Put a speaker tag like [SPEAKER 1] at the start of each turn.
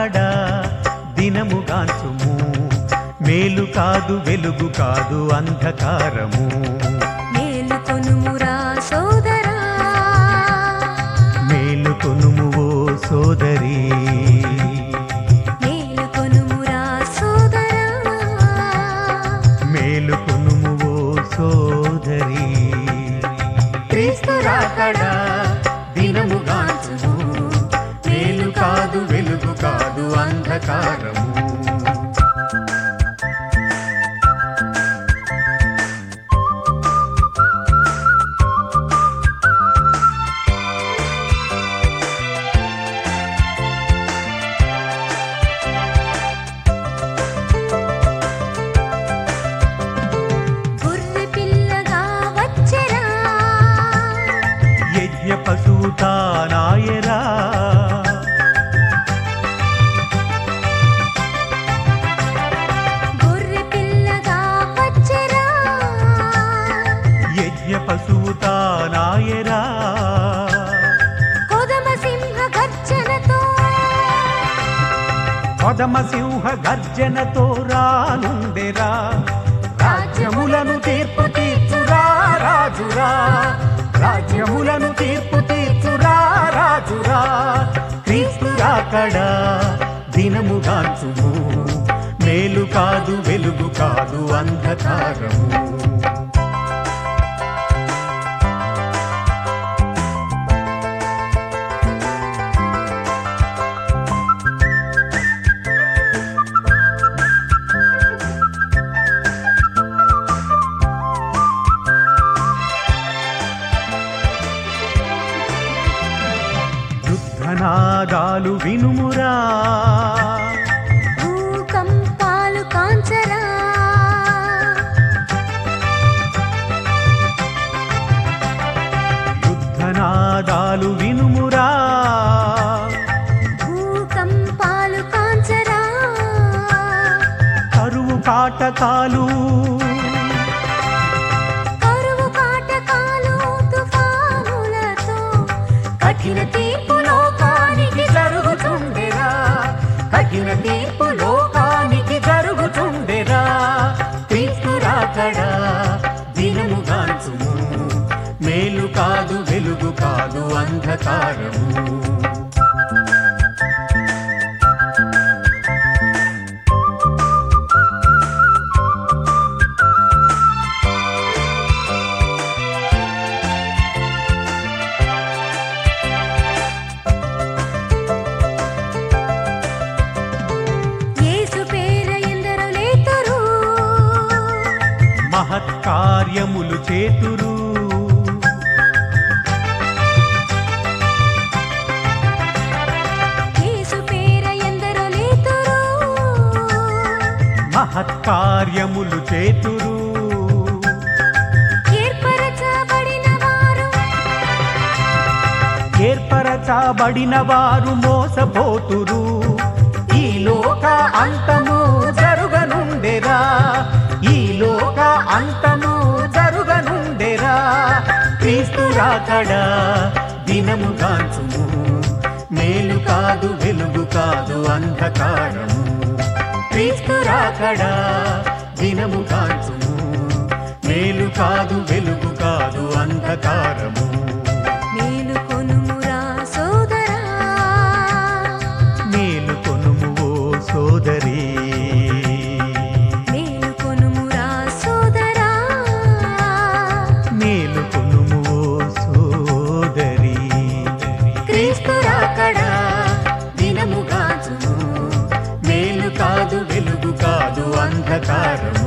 [SPEAKER 1] రాకడా దినముగాంచుము మేలు కాదు వెలుగు కాదు అంధకారము
[SPEAKER 2] మేలుకొనుమురా సోదరా
[SPEAKER 1] మేలుకొనుము ఓ సోదరి
[SPEAKER 2] మేలుకొనుమురా సోదరా
[SPEAKER 1] మేలుకొనుము ఓ సోదరి క్రీస్తు రాకడా దినముగాంచుము మేలు కాదు వెలుగు కాదు అంధకారము
[SPEAKER 2] గొర్రె పిల్లగా వచ్చెరా
[SPEAKER 1] యజ్ఞ పశుతానాయరా
[SPEAKER 2] గొర్రె పిల్లగా వచ్చెరా
[SPEAKER 1] యజ్ఞ పశుతానాయరా
[SPEAKER 2] కొదమ సింహ గర్జనతో
[SPEAKER 1] పదమ సింహ గర్జనతో రానుండెరా రాజ్యములను తీర్పు తీర్చురా రాజురా రాజ్యములను తీర్పు తీర్చురా రాజురా క్రీస్తు రాకడా దినముగాంచుము మేలు కాదు వెలుగు కాదు అంధకారము యుద్ధనాదాలు వినుమురా
[SPEAKER 2] భూకంపాలు కాంచరా
[SPEAKER 1] యుద్ధనాదాలు వినుమురా
[SPEAKER 2] భూకంపాలు కాంచరా
[SPEAKER 1] కరువు కాటకాలు
[SPEAKER 2] కరువు కాటకాలు తుఫానులతో కఠిన తీర్పు లోకానికి
[SPEAKER 1] జరుగుతుండెరా కఠిన తీర్పు లోకానికి జరుగుతుండెరా క్రీస్తు రాకడా దినముగాంచుము మేలు కాదు వెలుగు కాదు అంధకారము
[SPEAKER 2] యేసు పేర ఎందరో లేతురు
[SPEAKER 1] మహత్కార్యములు చేతురు
[SPEAKER 2] యేసు పేర ఎందరో లేతురు
[SPEAKER 1] మహత్కార్యములు చేతురు
[SPEAKER 2] ఏర్పరచబడిన వారు
[SPEAKER 1] ఏర్పరచబడిన వారు మోసపోతురు ఈ లోక అంతము జరుగనుండెరా ఈ లోక అంతము జరుగనుండెరా క్రీస్తు రాకడా దినము కాంచుము మేలు కాదు వెలుగు కాదు అంధకారము క్రీస్తు రాకడా దినము కాంచుము మేలు కాదు వెలుగు కాదు అంధకారము
[SPEAKER 2] మేలుకొనుమురా సోదరా
[SPEAKER 1] మేలుకొనుము ఓ సోదరి
[SPEAKER 2] మేలుకొనుమురా సోదరా
[SPEAKER 1] మేలుకొనుము ఓ సోదరి
[SPEAKER 2] క్రీస్తు రాకడా
[SPEAKER 1] దినము కాచుము మేలు కాదు వెలుగు కాదు అంధకారము